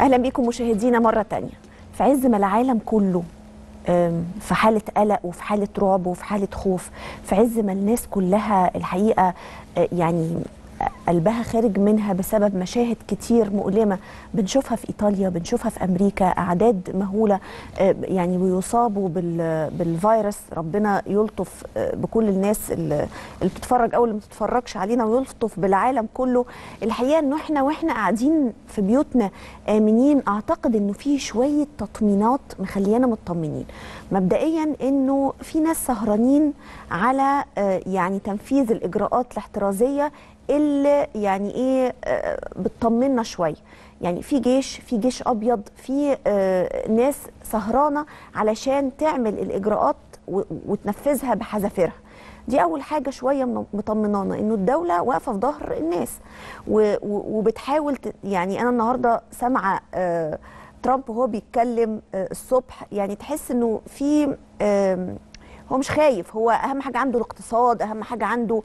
اهلا بيكم مشاهدينا مره تانية في عز ما العالم كله آم، في حاله قلق وفي حاله رعب وفي حاله خوف في عز ما الناس كلها الحقيقه آه، يعني قلبها خارج منها بسبب مشاهد كتير مؤلمه بنشوفها في ايطاليا بنشوفها في امريكا اعداد مهوله آه، يعني بيصابوا بال- بالفيروس ربنا يلطف آه، بكل الناس اللي اللي بتتفرج او اللي ما بتتفرجش علينا ويلطف بالعالم كله الحقيقه انه احنا واحنا قاعدين في بيوتنا امنين اعتقد انه في شويه تطمينات مخليانا مطمنين مبدئيا انه في ناس سهرانين على آه، يعني تنفيذ الاجراءات الاحترازيه اللي يعني ايه آه، بتطمنا شويه يعني في جيش في جيش ابيض في آه، ناس سهرانه علشان تعمل الاجراءات و- وتنفذها بحذافيرها دي اول حاجه شويه من- مطمنانا انه الدوله واقفه في ظهر الناس و- و- وبتحاول ت- يعني انا النهارده سامعه آه، ترامب وهو بيتكلم آه، الصبح يعني تحس انه في آم، هو مش خايف هو اهم حاجه عنده الاقتصاد اهم حاجه عنده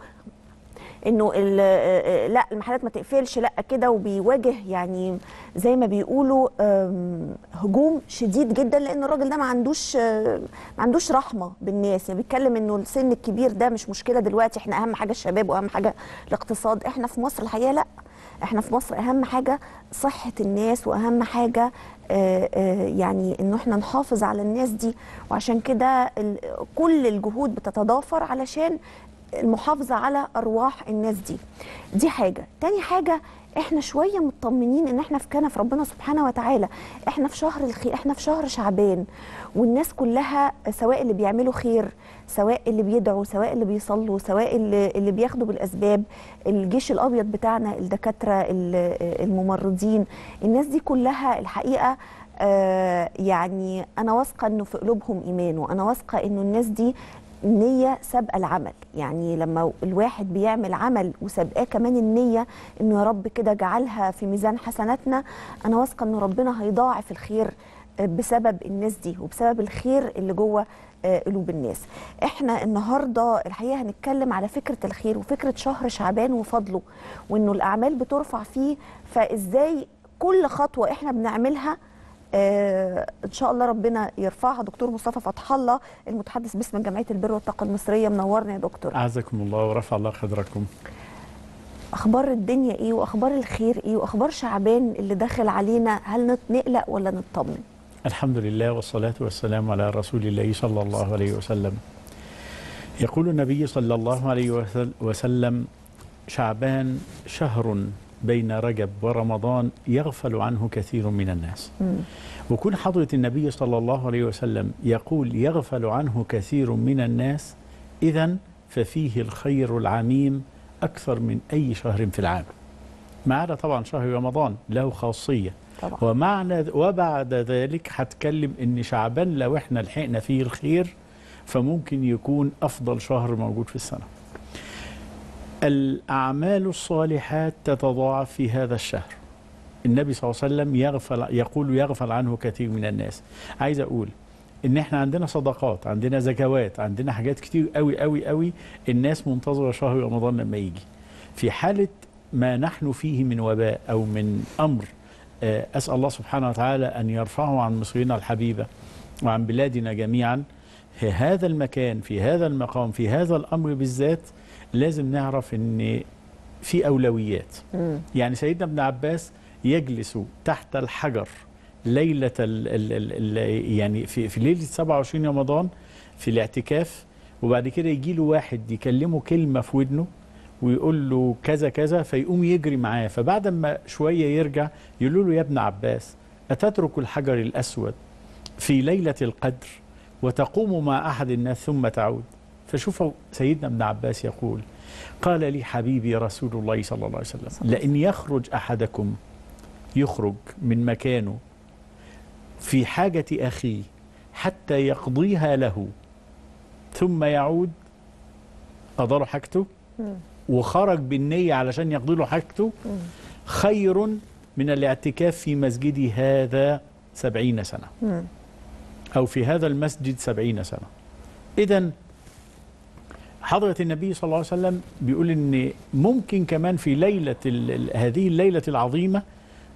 انه ال- آه، آه، لا المحلات ما تقفلش لا كده وبيواجه يعني زي ما بيقولوا آم، هجوم شديد جدا لان الراجل ده ما عندوش آه، ما عندوش رحمه بالناس يعني بيتكلم انه السن الكبير ده مش مشكله دلوقتي احنا اهم حاجه الشباب واهم حاجه الاقتصاد احنا في مصر الحقيقه لا احنا في مصر اهم حاجه صحه الناس واهم حاجه آه، آه، يعني انه احنا نحافظ على الناس دي وعشان كده ال- كل الجهود بتتضافر علشان المحافظه على ارواح الناس دي دي حاجه تاني حاجه احنا شويه مطمنين ان احنا في كنف ربنا سبحانه وتعالى احنا في شهر الخير احنا في شهر شعبان والناس كلها سواء اللي بيعملوا خير سواء اللي بيدعوا سواء اللي بيصلوا سواء اللي, اللي بياخدوا بالاسباب الجيش الابيض بتاعنا الدكاتره ال- الممرضين الناس دي كلها الحقيقه آه، يعني انا واثقه انه في قلوبهم ايمان وانا واثقه انه الناس دي نية سابقة العمل يعني لما الواحد بيعمل عمل وسابقاه كمان النية انه يا رب كده جعلها في ميزان حسناتنا انا واثقة انه ربنا هيضاعف الخير آه، بسبب الناس دي وبسبب الخير اللي جوه آه، قلوب الناس احنا النهارده الحقيقه هنتكلم على فكره الخير وفكره شهر شعبان وفضله وانه الاعمال بترفع فيه فازاي كل خطوه احنا بنعملها آه ان شاء الله ربنا يرفعها دكتور مصطفى فتح الله المتحدث باسم جمعيه البر والطاقه المصريه منورنا يا دكتور أعزكم الله ورفع الله قدركم اخبار الدنيا ايه واخبار الخير ايه واخبار شعبان اللي داخل علينا هل نت- نقلق ولا نطمن الحمد لله والصلاة والسلام على رسول الله صلى الله عليه وسلم يقول النبي صلى الله عليه وسل- وسلم شعبان شهر بين رجب ورمضان يغفل عنه كثير من الناس مم. وكون حضرة النبي صلى الله عليه وسلم يقول يغفل عنه كثير من الناس إذا ففيه الخير العميم أكثر من أي شهر في العام ما عدا طبعا شهر رمضان له خاصية طبعا ومعنى وبعد ذلك هتكلم ان شعبان لو احنا لحقنا فيه الخير فممكن يكون افضل شهر موجود في السنه. الاعمال الصالحات تتضاعف في هذا الشهر. النبي صلى الله عليه وسلم يغفل يقول يغفل عنه كثير من الناس. عايز اقول ان احنا عندنا صدقات، عندنا زكوات، عندنا حاجات كتير قوي قوي قوي الناس منتظره شهر رمضان لما يجي. في حاله ما نحن فيه من وباء او من امر آه، أسأل الله سبحانه وتعالى أن يرفعه عن مصرنا الحبيبة وعن بلادنا جميعا في هذا المكان في هذا المقام في هذا الأمر بالذات لازم نعرف أن في أولويات مم. يعني سيدنا ابن عباس يجلس تحت الحجر ليلة ال ال ال ال يعني في, في ليلة 27 رمضان في الاعتكاف وبعد كده يجي له واحد يكلمه كلمة في ودنه ويقول له كذا كذا فيقوم يجري معاه فبعد ما شوية يرجع يقول له يا ابن عباس أتترك الحجر الأسود في ليلة القدر وتقوم مع أحد الناس ثم تعود فشوفوا سيدنا ابن عباس يقول قال لي حبيبي رسول الله صلى الله عليه وسلم لأن يخرج أحدكم يخرج من مكانه في حاجة أخيه حتى يقضيها له ثم يعود قضى حاجته مم. وخرج بالنية علشان يقضي له حاجته مم. خير من الاعتكاف في مسجدي هذا سبعين سنة مم. أو في هذا المسجد سبعين سنة إذا حضرة النبي صلى الله عليه وسلم بيقول إن ممكن كمان في ليلة ال- ال- هذه الليلة العظيمة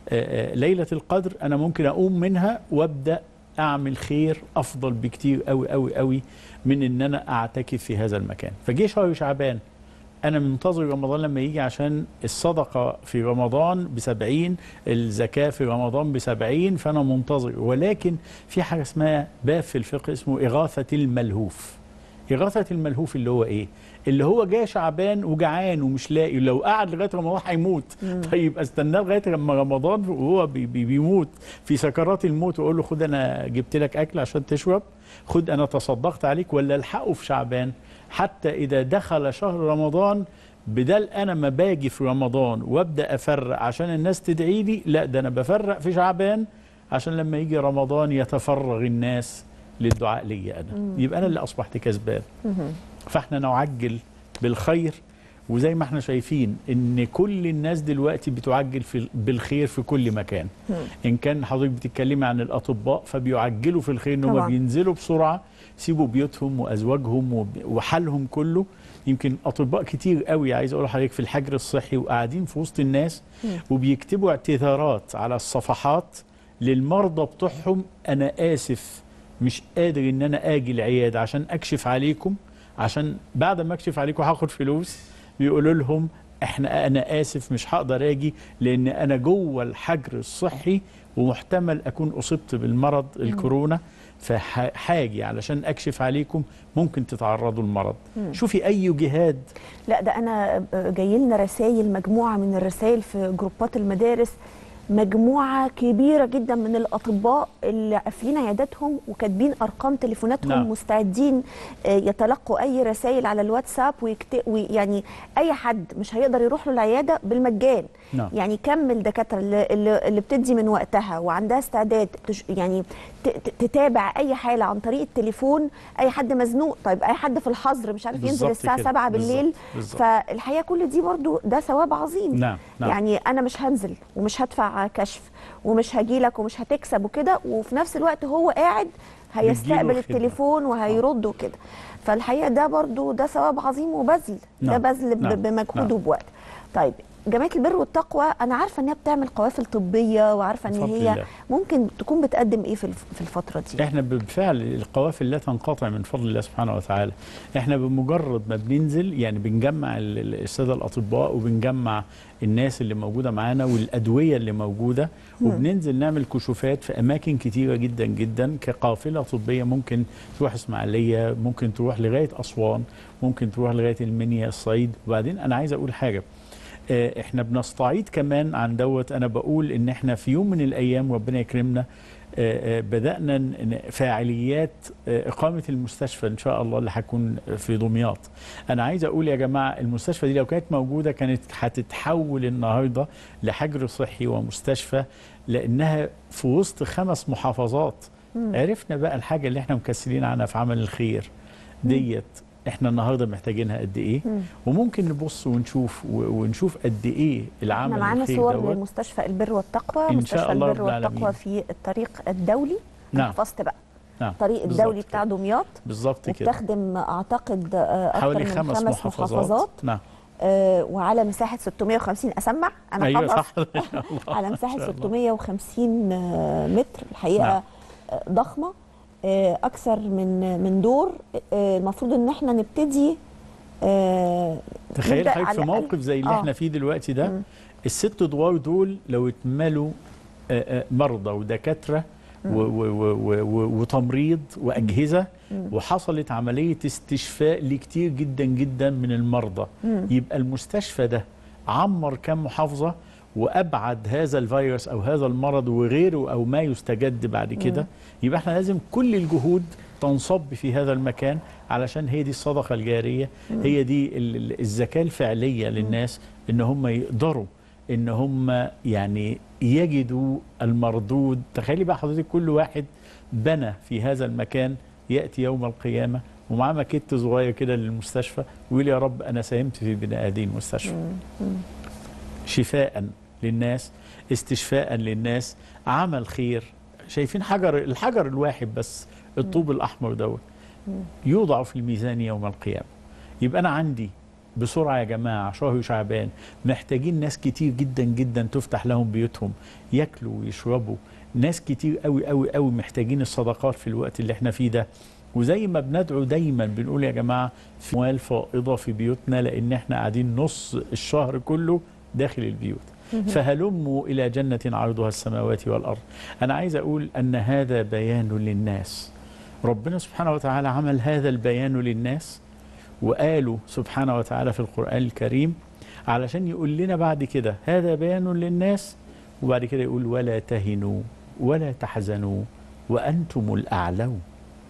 آه، آه، ليله القدر انا ممكن اقوم منها وابدا اعمل خير افضل بكتير قوي قوي قوي من ان انا اعتكف في هذا المكان فجه شهر شعبان انا منتظر رمضان لما يجي عشان الصدقه في رمضان بسبعين الزكاه في رمضان بسبعين فانا منتظر ولكن في حاجه اسمها باب في الفقه اسمه اغاثه الملهوف إغاثة الملهوف اللي هو إيه؟ اللي هو جاي شعبان وجعان ومش لاقي لو قعد لغاية رمضان هيموت طيب استناه لغاية لما رمضان وهو بي بي بيموت في سكرات الموت وأقول له خد أنا جبت لك أكل عشان تشرب خد أنا تصدقت عليك ولا الحقه في شعبان حتى إذا دخل شهر رمضان بدل أنا ما باجي في رمضان وأبدأ أفرق عشان الناس تدعي لي لا ده أنا بفرق في شعبان عشان لما يجي رمضان يتفرغ الناس للدعاء لي انا يبقى انا اللي اصبحت كسبان فاحنا نعجل بالخير وزي ما احنا شايفين ان كل الناس دلوقتي بتعجل في بالخير في كل مكان ان كان حضرتك بتتكلمي عن الاطباء فبيعجلوا في الخير ان هم طبعاً. بينزلوا بسرعه يسيبوا بيوتهم وازواجهم وب- وحالهم كله يمكن اطباء كتير قوي عايز اقول لحضرتك في الحجر الصحي وقاعدين في وسط الناس وبيكتبوا اعتذارات على الصفحات للمرضى بتوعهم انا اسف مش قادر ان انا اجي العياده عشان اكشف عليكم عشان بعد ما اكشف عليكم هاخد فلوس بيقولوا لهم احنا انا اسف مش هقدر اجي لان انا جوه الحجر الصحي ومحتمل اكون اصبت بالمرض الكورونا فهاجي علشان اكشف عليكم ممكن تتعرضوا للمرض شوفي اي جهاد لا ده انا جاي لنا رسائل مجموعه من الرسائل في جروبات المدارس مجموعه كبيره جدا من الاطباء اللي قافلين عياداتهم وكاتبين ارقام تليفوناتهم نعم. مستعدين آه، يتلقوا اي رسائل على الواتساب ويكت... ويعني اي حد مش هيقدر يروح له العياده بالمجان نعم. يعني كم الدكاتره اللي, اللي اللي بتدي من وقتها وعندها استعداد تش... يعني ت... ت- تتابع اي حاله عن طريق التليفون اي حد مزنوق طيب اي حد في الحظر مش عارف ينزل بالظبط الساعه كده. 7 بالليل بالظبط. بالظبط. فالحقيقه كل دي برضو ده ثواب عظيم نعم نعم يعني انا مش هنزل ومش هدفع كشف ومش هجي لك ومش هتكسب وكده وفي نفس الوقت هو قاعد هيستقبل الخدمة. التليفون وهيرد وكده فالحقيقه ده برضو ده ثواب عظيم وبذل ده نعم. بذل ب- نعم. بمجهود نعم. وبوقت طيب جمعيه البر والتقوى انا عارفه ان هي بتعمل قوافل طبيه وعارفه ان بفضل هي الله. ممكن تكون بتقدم ايه في الف- في الفتره دي احنا بالفعل القوافل لا تنقطع من فضل الله سبحانه وتعالى احنا بمجرد ما بننزل يعني بنجمع ال- ال- الساده الاطباء وبنجمع الناس اللي موجوده معانا والادويه اللي موجوده وبننزل نعمل كشوفات في اماكن كتيره جدا جدا كقافله طبيه ممكن تروح اسماعيليه ممكن تروح لغايه اسوان ممكن تروح لغايه المنيا الصعيد وبعدين انا عايز اقول حاجه آه، احنا بنستعيد كمان عن دوت انا بقول ان احنا في يوم من الايام ربنا يكرمنا آه، آه، بدانا ن- فاعليات آه، اقامه المستشفى ان شاء الله اللي هتكون في دمياط انا عايز اقول يا جماعه المستشفى دي لو كانت موجوده كانت هتتحول النهارده لحجر صحي ومستشفى لانها في وسط خمس محافظات عرفنا بقى الحاجه اللي احنا مكسلين عنها في عمل الخير ديت احنا النهارده محتاجينها قد ايه وممكن نبص ونشوف و- ونشوف قد ايه العمل احنا معانا الخير صور دوت. لمستشفى البر والتقوى إن مستشفى شاء الله البر رب والتقوى العالمين. في الطريق الدولي نعم. حفظت بقى نعم الطريق بالظبط الدولي كده. بتاع دمياط بالظبط كده وبتخدم اعتقد آه، اكثر حوالي من خمس, خمس محافظات, محافظات نعم آه، وعلى مساحه 650 اسمع انا ايوه حافظ صح إن شاء الله. على إن مساحه شاء الله. 650 آه، متر الحقيقه نعم. آه، ضخمه آه، اكثر من من دور آه، المفروض ان احنا نبتدي آه، تخيل نبدأ حضرتك على في الأقل- موقف زي اللي آه. احنا فيه دلوقتي ده مم. الست ادوار دول لو اتملوا آه، آه، مرضى ودكاتره و- و- و- و- و- وتمريض واجهزه وحصلت عمليه استشفاء لكتير جدا جدا من المرضى يبقى المستشفى ده عمر كم محافظه وابعد هذا الفيروس او هذا المرض وغيره او ما يستجد بعد كده يبقى احنا لازم كل الجهود تنصب في هذا المكان علشان هي دي الصدقه الجاريه هي دي ال- ال- الزكاه الفعليه للناس ان هم يقدروا ان هم يعني يجدوا المردود تخيلي بقى حضرتك كل واحد بنى في هذا المكان ياتي يوم القيامه ومعاه ماكيت صغير كده للمستشفى ويقول يا رب انا ساهمت في بناء هذه المستشفى شفاء للناس استشفاء للناس عمل خير شايفين حجر الحجر الواحد بس الطوب الاحمر دوت يوضع في الميزان يوم القيامه يبقى انا عندي بسرعة يا جماعة شهر شعبان محتاجين ناس كتير جدا جدا تفتح لهم بيوتهم ياكلوا ويشربوا ناس كتير قوي قوي قوي محتاجين الصدقات في الوقت اللي احنا فيه ده وزي ما بندعو دايما بنقول يا جماعة في أموال فائضة في بيوتنا لأن احنا قاعدين نص الشهر كله داخل البيوت فهلموا إلى جنة عرضها السماوات والأرض أنا عايز أقول أن هذا بيان للناس ربنا سبحانه وتعالى عمل هذا البيان للناس وقالوا سبحانه وتعالى في القرآن الكريم علشان يقول لنا بعد كده هذا بيان للناس وبعد كده يقول ولا تهنوا ولا تحزنوا وأنتم الأعلون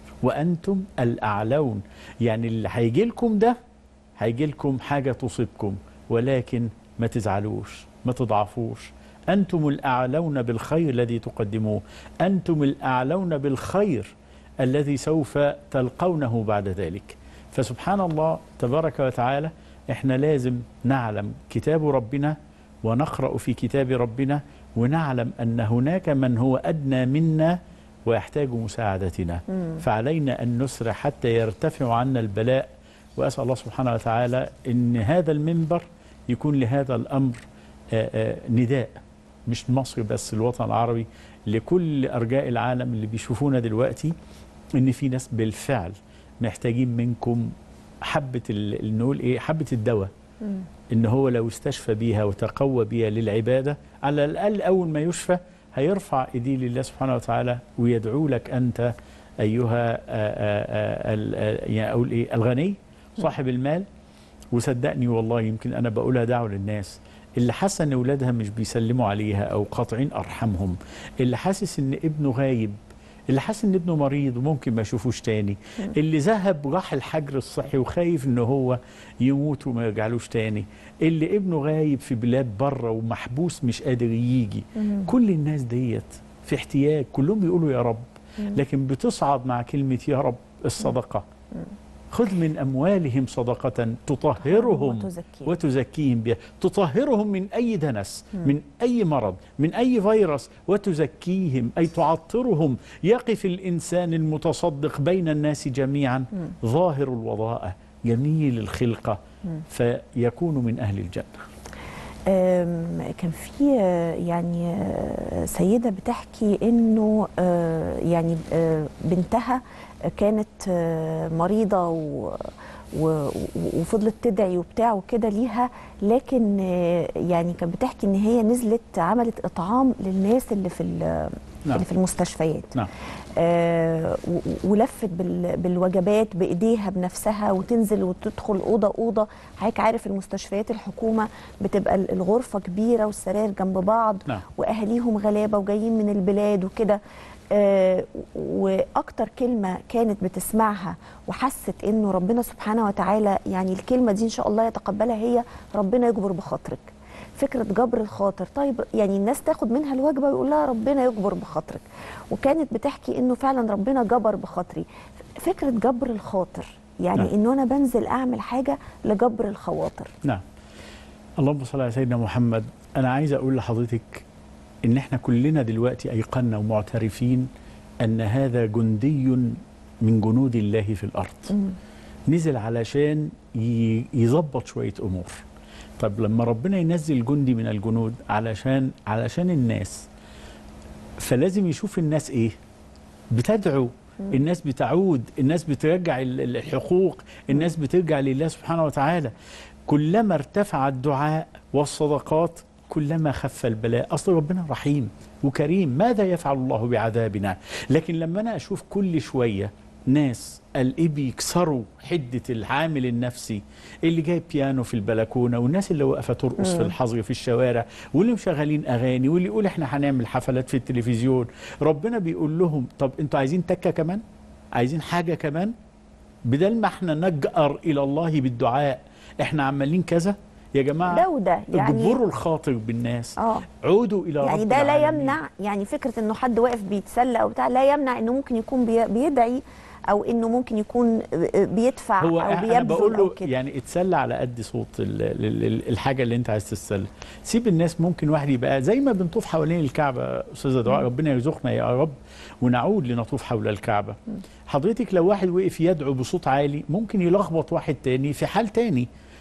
وأنتم الأعلون يعني اللي هيجي لكم ده هيجي لكم حاجة تصيبكم ولكن ما تزعلوش ما تضعفوش أنتم الأعلون بالخير الذي تقدموه أنتم الأعلون بالخير الذي سوف تلقونه بعد ذلك فسبحان الله تبارك وتعالى احنا لازم نعلم كتاب ربنا ونقرأ في كتاب ربنا ونعلم أن هناك من هو أدنى منا ويحتاج مساعدتنا فعلينا أن نسرع حتى يرتفع عنا البلاء وأسأل الله سبحانه وتعالى أن هذا المنبر يكون لهذا الأمر آآ آآ نداء مش مصر بس الوطن العربي لكل أرجاء العالم اللي بيشوفونا دلوقتي ان في ناس بالفعل محتاجين منكم حبه ال- نقول ايه حبه الدواء ان هو لو استشفى بيها وتقوى بيها للعباده على الاقل اول ما يشفى هيرفع ايديه لله سبحانه وتعالى ويدعو لك انت ايها آآ آآ ال- آ- يعني اقول ايه الغني صاحب المال وصدقني والله يمكن انا بقولها دعوه للناس اللي حاسه ان اولادها مش بيسلموا عليها او قاطعين ارحامهم اللي حاسس ان ابنه غايب اللي حاسس ان ابنه مريض وممكن ما يشوفوش تاني اللي ذهب راح الحجر الصحي وخايف ان هو يموت وما يرجعلوش تاني اللي ابنه غايب في بلاد بره ومحبوس مش قادر يجي كل الناس ديت في احتياج كلهم بيقولوا يا رب لكن بتصعد مع كلمة يا رب الصدقة خذ من أموالهم صدقة تطهرهم وتزكيهم. وتزكيهم بها تطهرهم من أي دنس من أي مرض من أي فيروس وتزكيهم أي تعطرهم يقف الإنسان المتصدق بين الناس جميعا ظاهر الوضاءة جميل الخلقة فيكون من أهل الجنة أم، كان في آه، يعني آه، سيدة بتحكي انه آه، يعني آه، بنتها كانت آه، مريضة و و- وفضلت تدعي وبتاع وكده ليها لكن آه، يعني كانت بتحكي ان هي نزلت عملت اطعام للناس اللي في ال- نعم. اللي في المستشفيات نعم آه، و- ولفت بال- بالوجبات بايديها بنفسها وتنزل وتدخل اوضه اوضه حضرتك عارف المستشفيات الحكومه بتبقى ال- الغرفه كبيره والسراير جنب بعض نعم. واهاليهم غلابه وجايين من البلاد وكده آه، واكتر كلمه كانت بتسمعها وحست انه ربنا سبحانه وتعالى يعني الكلمه دي ان شاء الله يتقبلها هي ربنا يجبر بخاطرك فكره جبر الخاطر طيب يعني الناس تاخد منها الوجبه ويقول لها ربنا يجبر بخاطرك وكانت بتحكي انه فعلا ربنا جبر بخاطري فكره جبر الخاطر يعني نعم. انه انا بنزل اعمل حاجه لجبر الخواطر نعم اللهم صل على سيدنا محمد أنا عايز أقول لحضرتك إن إحنا كلنا دلوقتي أيقنا ومعترفين أن هذا جندي من جنود الله في الأرض نزل علشان ي- يظبط شوية أمور طب لما ربنا ينزل جندي من الجنود علشان علشان الناس فلازم يشوف الناس إيه بتدعو الناس بتعود الناس بترجع ال- ال- الحقوق الناس بترجع لله سبحانه وتعالى كلما ارتفع الدعاء والصدقات كلما خف البلاء اصل ربنا رحيم وكريم ماذا يفعل الله بعذابنا لكن لما انا اشوف كل شويه ناس الاقيه بيكسروا حده العامل النفسي اللي جايب بيانو في البلكونه والناس اللي واقفه ترقص في الحظر في الشوارع واللي مشغلين اغاني واللي يقول احنا هنعمل حفلات في التلفزيون ربنا بيقول لهم طب انتوا عايزين تكه كمان عايزين حاجه كمان بدل ما احنا نجأر الى الله بالدعاء احنا عمالين كذا يا جماعه ده وده يعني اجبروا الخاطر بالناس اه عودوا الى يعني رب ده لا العالمين. يمنع يعني فكره انه حد واقف بيتسلى او بتاع لا يمنع انه ممكن يكون بي- بيدعي او انه ممكن يكون بيدفع هو او انا بيبذل بقول او له كده يعني اتسلى على قد صوت ال- ال- ال- الحاجه اللي انت عايز تتسلى سيب الناس ممكن واحد يبقى زي ما بنطوف حوالين الكعبه استاذه دعاء ربنا يرزقنا يا رب ونعود لنطوف حول الكعبه حضرتك لو واحد وقف يدعو بصوت عالي ممكن يلخبط واحد تاني في حال تاني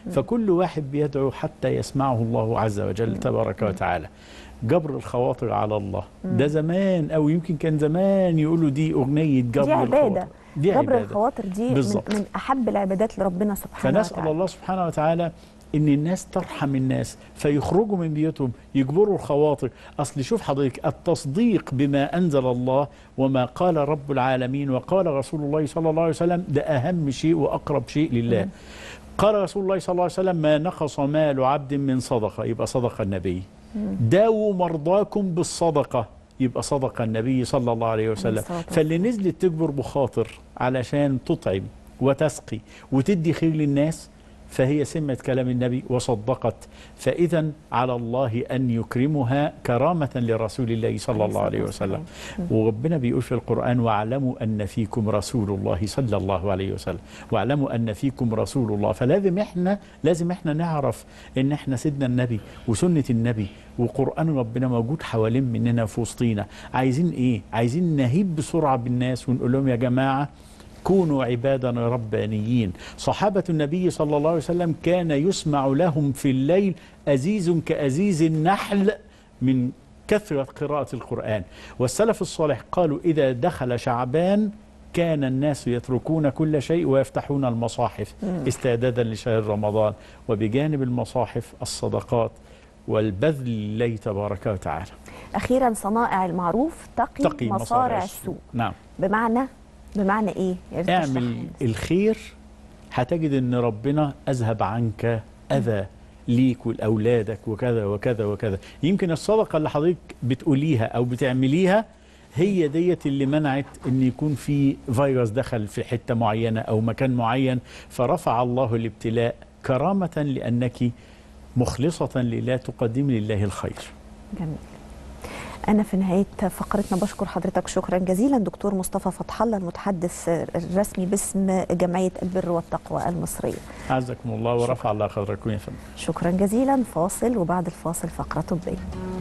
فكل واحد بيدعو حتى يسمعه الله عز وجل تبارك وتعالى جبر الخواطر على الله ده زمان او يمكن كان زمان يقولوا دي اغنيه جبر دي عباده الخواطر دي جبر عباده الخواطر دي من, بالظبط. من احب العبادات لربنا سبحانه فنسال وتعالى الله سبحانه وتعالى ان الناس ترحم الناس فيخرجوا من بيوتهم يجبروا الخواطر اصل شوف حضرتك التصديق بما انزل الله وما قال رب العالمين وقال رسول الله صلى الله عليه وسلم ده اهم شيء واقرب شيء لله قال رسول الله صلى الله عليه وسلم ما نقص مال عبد من صدقه يبقى صدق النبي داووا مرضاكم بالصدقه يبقى صدق النبي صلى الله عليه وسلم الصلاة والسلام. فاللي نزلت تجبر بخاطر علشان تطعم وتسقي وتدي خير للناس فهي سمة كلام النبي وصدقت فإذا على الله أن يكرمها كرامة لرسول الله صلى الله عليه وسلم وربنا بيقول في القرآن واعلموا أن فيكم رسول الله صلى الله عليه وسلم واعلموا أن فيكم رسول الله فلازم إحنا لازم إحنا نعرف إن إحنا سيدنا النبي وسنة النبي وقرآن ربنا موجود حوالين مننا في وسطينا عايزين إيه؟ عايزين نهيب بسرعة بالناس ونقول لهم يا جماعة كونوا عبادا ربانيين صحابة النبي صلى الله عليه وسلم كان يسمع لهم في الليل أزيز كأزيز النحل من كثرة قراءة القرآن والسلف الصالح قالوا إذا دخل شعبان كان الناس يتركون كل شيء ويفتحون المصاحف استعدادا لشهر رمضان وبجانب المصاحف الصدقات والبذل لله تبارك وتعالى اخيرا صنائع المعروف تقي, تقي مصارع السوء نعم بمعنى بمعنى ايه يا ريت تشرح اعمل لنا. الخير هتجد ان ربنا اذهب عنك اذى ليك ولاولادك وكذا وكذا وكذا يمكن الصدقه اللي حضرتك بتقوليها او بتعمليها هي ديت اللي منعت ان يكون في فيروس دخل في حته معينه او مكان معين فرفع الله الابتلاء كرامه لانك مخلصه لله تقدم لله الخير جميل أنا في نهاية فقرتنا بشكر حضرتك شكرا جزيلا دكتور مصطفى فتح الله المتحدث الرسمي باسم جمعية البر والتقوى المصرية اعزكم الله ورفع الله قدركم يا فندم شكرا جزيلا فاصل وبعد الفاصل فقرة طبية